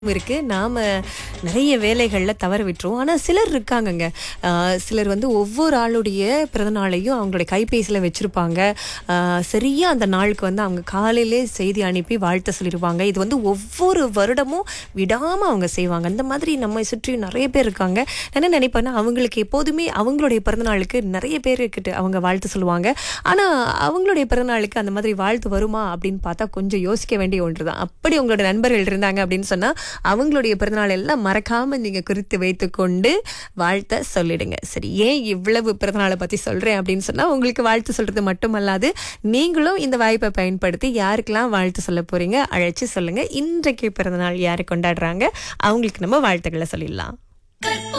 இருக்கு நாம நிறைய வேலைகள்ல தவற விட்டுருவோம் ஆனா சிலர் இருக்காங்கங்க ஆஹ் சிலர் வந்து ஒவ்வொரு ஆளுடைய பிறந்தநாளையும் அவங்களுடைய கைபேசியில வச்சிருப்பாங்க ஆஹ் சரியா அந்த நாளுக்கு வந்து அவங்க காலையிலே செய்தி அனுப்பி வாழ்த்த சொல்லிடுவாங்க இது வந்து ஒவ்வொரு வருடமும் விடாம அவங்க செய்வாங்க அந்த மாதிரி நம்ம சுற்றி நிறைய பேர் இருக்காங்க நான் என்ன நினைப்பேன்னா அவங்களுக்கு எப்போதுமே அவங்களுடைய பிறந்தநாளுக்கு நிறைய பேர் கிட்ட அவங்க வாழ்த்து சொல்லுவாங்க ஆனா அவங்களுடைய பிறந்தநாளுக்கு அந்த மாதிரி வாழ்த்து வருமா அப்படின்னு பார்த்தா கொஞ்சம் யோசிக்க வேண்டிய ஒன்றுதான் அப்படி உங்களோட நண்பர்கள் இருந்தாங்க அப்படின்னு சொன்னா அவங்களுடைய பிறந்தநாள் எல்லாம் மறக்காம நீங்க குறித்து வைத்துக்கொண்டு வாழ்த்த சொல்லிடுங்க சரி ஏன் இவ்வளவு பிறந்தநாளை பத்தி சொல்றேன் அப்படின்னு சொன்னா உங்களுக்கு வாழ்த்து சொல்றது மட்டுமல்லாது நீங்களும் இந்த வாய்ப்பை பயன்படுத்தி யாருக்கெல்லாம் வாழ்த்து சொல்ல போறீங்க அழைச்சு சொல்லுங்க இன்றைக்கு பிறந்தநாள் யாரு கொண்டாடுறாங்க அவங்களுக்கு நம்ம வாழ்த்துக்களை சொல்லிடலாம்